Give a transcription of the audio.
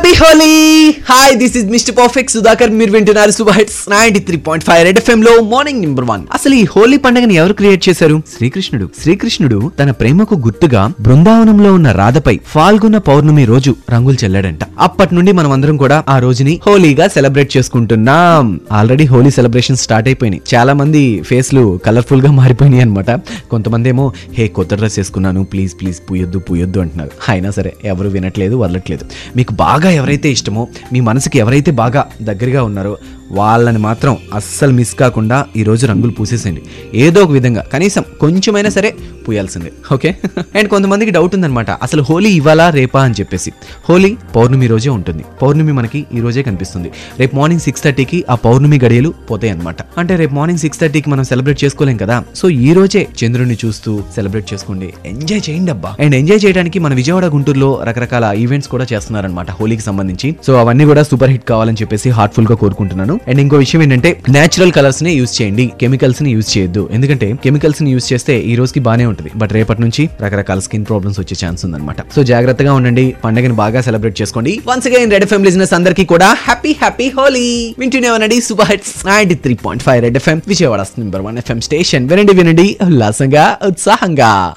happy Holi hi this is mister perfect Sudhakar మీరు వింటున్నారు super hits ninety three point five red FM లో morning number one అసలు ఈ హోలీ పండుగని ఎవరు క్రియేట్ చేశారు శ్రీకృష్ణుడు శ్రీకృష్ణుడు తన ప్రేమకు గుర్తుగా బృందావనంలో ఉన్న రాధపై ఫాల్గుణ పౌర్ణమి రోజు రంగులు చెల్లాడంట అప్పటి నుండి మనం అందరం కూడా ఆ రోజుని హోలీగా సెలబ్రేట్ చేసుకుంటున్నాం ఆల్రెడీ హోలీ సెలబ్రేషన్ స్టార్ట్ అయిపోయినాయి చాలా మంది ఫేస్లు కలర్ఫుల్ గా మారిపోయినాయి అనమాట కొంతమంది ఏమో హే కొత్త డ్రెస్ వేసుకున్నాను ప్లీజ్ ప్లీజ్ పూయొద్దు పూయొద్దు అంటున్నారు అయినా సరే ఎవరు వినట్లేదు వదలట్లేదు మీకు బాగా ఎవరైతే ఇష్టమో మీ మనసుకి ఎవరైతే బాగా దగ్గరగా ఉన్నారో వాళ్ళని మాత్రం అస్సలు మిస్ కాకుండా ఈ రోజు రంగులు పూసేసేయండి ఏదో ఒక విధంగా కనీసం కొంచెమైనా సరే పూయాల్సిందే ఓకే అండ్ కొంతమందికి డౌట్ ఉందన్నమాట అసలు హోలీ ఇవ్వాలా రేపా అని చెప్పేసి హోలీ పౌర్ణమి రోజే ఉంటుంది పౌర్ణమి మనకి ఈ రోజే కనిపిస్తుంది రేపు మార్నింగ్ సిక్స్ థర్టీకి ఆ పౌర్ణమి గడియలు పోతాయి అనమాట అంటే రేపు మార్నింగ్ సిక్స్ థర్టీకి మనం సెలబ్రేట్ చేసుకోలేం కదా సో ఈ రోజే చంద్రుడిని చూస్తూ సెలబ్రేట్ చేసుకోండి ఎంజాయ్ చేయండి అబ్బా అండ్ ఎంజాయ్ చేయడానికి మన విజయవాడ గుంటూరులో రకరకాల ఈవెంట్స్ కూడా చేస్తున్నారనమాట హోలీకి సంబంధించి సో అవన్నీ కూడా సూపర్ హిట్ కావాలని చెప్పేసి హార్ట్ఫుల్ గా కోరుకుంటున్నాను అండ్ ఇంకో విషయం ఏంటంటే నేచురల్ కలర్స్ ని యూస్ చేయండి కెమికల్స్ ని యూస్ చేయొద్దు ఎందుకంటే కెమికల్స్ ని యూస్ చేస్తే ఈ రోజుకి బానే ఉంటుంది బట్ రేపటి నుంచి రకరకాల స్కిన్ ప్రాబ్లమ్స్ వచ్చే ఛాన్స్ ఉందన్నమాట సో జాగ్రత్తగా ఉండండి పండుగని బాగా సెలబ్రేట్ చేసుకోండి వన్స్ అగైన్ రెడ్ ఎఫ్ఎం లిజినెస్ అందరికీ కూడా హ్యాపీ హ్యాపీ హోలీ వింటూనే ఉండండి super hits ninety three point five red FM Vijayawada number one FM station వినండి వినండి ఉల్లాసంగా ఉత్సాహంగా